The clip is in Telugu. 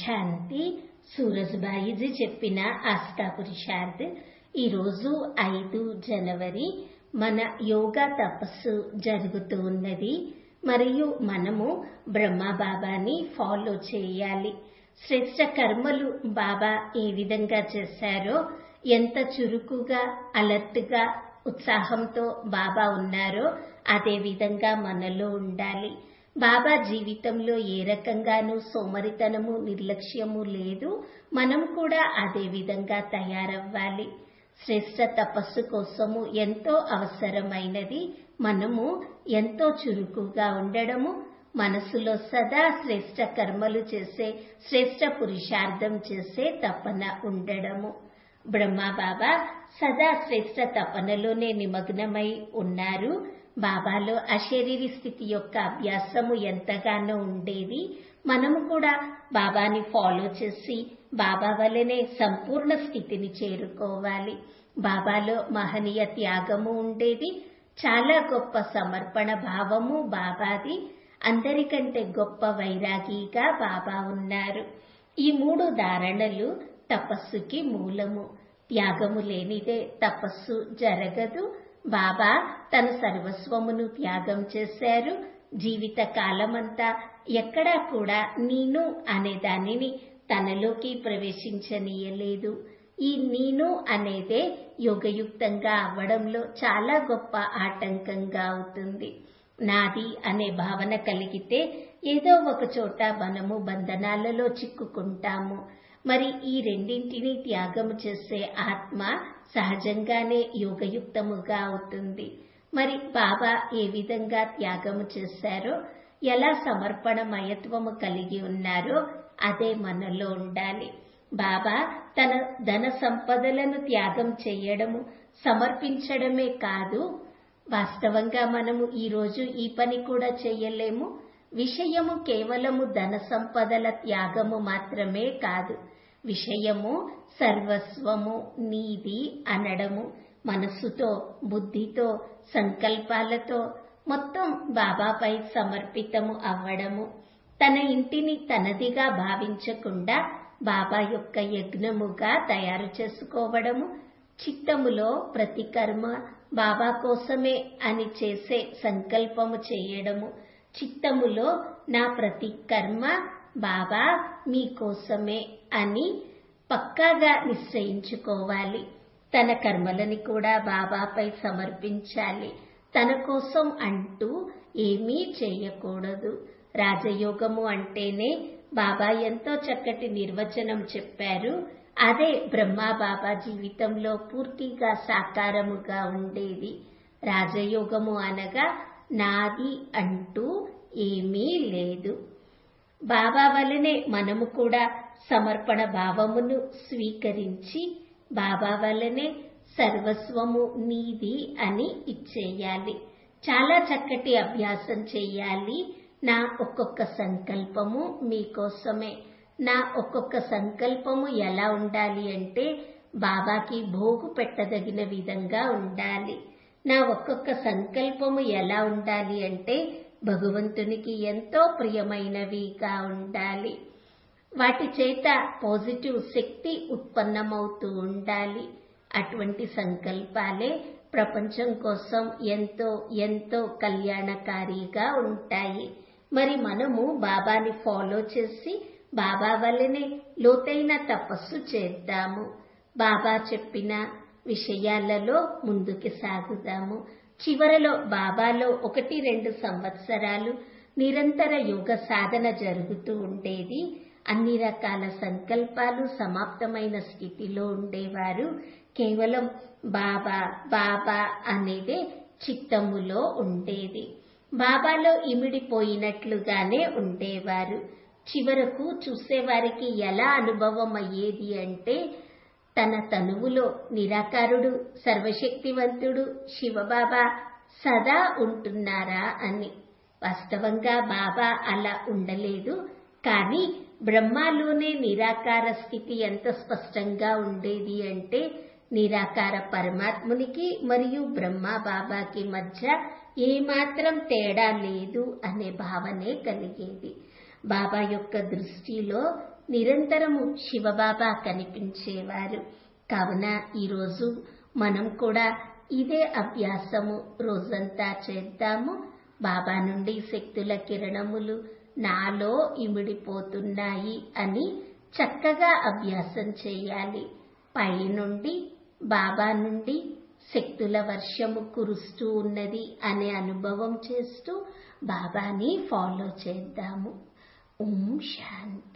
శాంతి సూరజ్బాయిజీ చెప్పిన ఆస్థా పురుషార్థ్ ఈరోజు ఐదు జనవరి మన యోగా తపస్సు జరుగుతూ ఉన్నది మరియు మనము బ్రహ్మ బాబాని ఫాలో చేయాలి శ్రేష్ట కర్మలు బాబా ఏ విధంగా చేశారో ఎంత చురుకుగా అలర్ట్గా ఉత్సాహంతో బాబా ఉన్నారో అదే విధంగా మనలో ఉండాలి బాబా జీవితంలో ఏ రకంగానూ సోమరితనము నిర్లక్ష్యము లేదు మనం కూడా అదే విధంగా తయారవ్వాలి శ్రేష్ట తపస్సు కోసము ఎంతో అవసరమైనది మనము ఎంతో చురుకుగా ఉండడము మనసులో సదా శ్రేష్ట కర్మలు చేసే శ్రేష్ట పురుషార్థం చేసే తపన ఉండడము బ్రహ్మ బాబా సదా శ్రేష్ట తపనలోనే నిమగ్నమై ఉన్నారు బాబాలో అశరీరి స్థితి యొక్క అభ్యాసము ఎంతగానో ఉండేది మనము కూడా బాబాని ఫాలో చేసి బాబా వల్లనే సంపూర్ణ స్థితిని చేరుకోవాలి బాబాలో మహనీయ త్యాగము ఉండేది చాలా గొప్ప సమర్పణ భావము బాబాది అందరికంటే గొప్ప వైరాగిగా బాబా ఉన్నారు ఈ మూడు ధారణలు తపస్సుకి మూలము త్యాగము లేనిదే తపస్సు జరగదు బాబా తన సర్వస్వమును త్యాగం చేశారు జీవిత కాలమంతా ఎక్కడా కూడా నేను అనే దానిని తనలోకి ప్రవేశించనీయలేదు ఈ నేను అనేదే యోగయుక్తంగా అవ్వడంలో చాలా గొప్ప ఆటంకంగా అవుతుంది నాది అనే భావన కలిగితే ఏదో ఒక చోట మనము బంధనాలలో చిక్కుకుంటాము మరి ఈ రెండింటినీ త్యాగము చేసే ఆత్మ సహజంగానే యోగయుక్తముగా అవుతుంది మరి బాబా ఏ విధంగా త్యాగము చేశారో ఎలా సమర్పణమయత్వము కలిగి ఉన్నారో అదే మనలో ఉండాలి బాబా తన ధన సంపదలను త్యాగం చేయడము సమర్పించడమే కాదు వాస్తవంగా మనము ఈరోజు ఈ పని కూడా చేయలేము విషయము కేవలము ధన సంపదల త్యాగము మాత్రమే కాదు విషయము సర్వస్వము నీది అనడము మనస్సుతో బుద్ధితో సంకల్పాలతో మొత్తం బాబాపై సమర్పితము అవ్వడము తన ఇంటిని తనదిగా భావించకుండా బాబా యొక్క యజ్ఞముగా తయారు చేసుకోవడము చిత్తములో ప్రతి కర్మ బాబా కోసమే అని చేసే సంకల్పము చేయడము చిత్తములో నా ప్రతి కర్మ బాబా మీకోసమే అని పక్కాగా నిశ్చయించుకోవాలి తన కర్మలని కూడా బాబాపై సమర్పించాలి తన కోసం అంటూ ఏమీ చేయకూడదు రాజయోగము అంటేనే బాబా ఎంతో చక్కటి నిర్వచనం చెప్పారు అదే బ్రహ్మ బాబా జీవితంలో పూర్తిగా సాకారముగా ఉండేది రాజయోగము అనగా నాది అంటూ ఏమీ లేదు బాబా వలనే మనము కూడా సమర్పణ భావమును స్వీకరించి బాబా వలనే సర్వస్వము నీది అని ఇచ్చేయాలి చాలా చక్కటి అభ్యాసం చేయాలి నా ఒక్కొక్క సంకల్పము మీకోసమే నా ఒక్కొక్క సంకల్పము ఎలా ఉండాలి అంటే బాబాకి భోగు పెట్టదగిన విధంగా ఉండాలి నా ఒక్కొక్క సంకల్పము ఎలా ఉండాలి అంటే భగవంతునికి ఎంతో ప్రియమైనవిగా ఉండాలి వాటి చేత పాజిటివ్ శక్తి ఉత్పన్నమవుతూ ఉండాలి అటువంటి సంకల్పాలే ప్రపంచం కోసం ఎంతో ఎంతో కళ్యాణకారిగా ఉంటాయి మరి మనము బాబాని ఫాలో చేసి బాబా వల్లనే లోతైన తపస్సు చేద్దాము బాబా చెప్పిన విషయాలలో ముందుకు సాగుదాము చివరలో బాబాలో ఒకటి రెండు సంవత్సరాలు నిరంతర యోగ సాధన జరుగుతూ ఉండేది అన్ని రకాల సంకల్పాలు సమాప్తమైన స్థితిలో ఉండేవారు కేవలం బాబా బాబా అనేదే చిత్తములో ఉండేది బాబాలో ఇమిడిపోయినట్లుగానే ఉండేవారు చివరకు చూసేవారికి ఎలా అనుభవం అయ్యేది అంటే తన తనువులో నిరాకారుడు సర్వశక్తివంతుడు శివబాబా సదా ఉంటున్నారా అని వాస్తవంగా బాబా అలా ఉండలేదు కానీ బ్రహ్మలోనే నిరాకార స్థితి ఎంత స్పష్టంగా ఉండేది అంటే నిరాకార పరమాత్మునికి మరియు బ్రహ్మ బాబాకి మధ్య ఏమాత్రం తేడా లేదు అనే భావనే కలిగేది బాబా యొక్క దృష్టిలో నిరంతరము శివబాబా కనిపించేవారు కావున ఈరోజు మనం కూడా ఇదే అభ్యాసము రోజంతా చేద్దాము బాబా నుండి శక్తుల కిరణములు నాలో ఇమిడిపోతున్నాయి అని చక్కగా అభ్యాసం చేయాలి పై నుండి బాబా నుండి శక్తుల వర్షము కురుస్తూ ఉన్నది అనే అనుభవం చేస్తూ బాబాని ఫాలో చేద్దాము ఓం శాంతి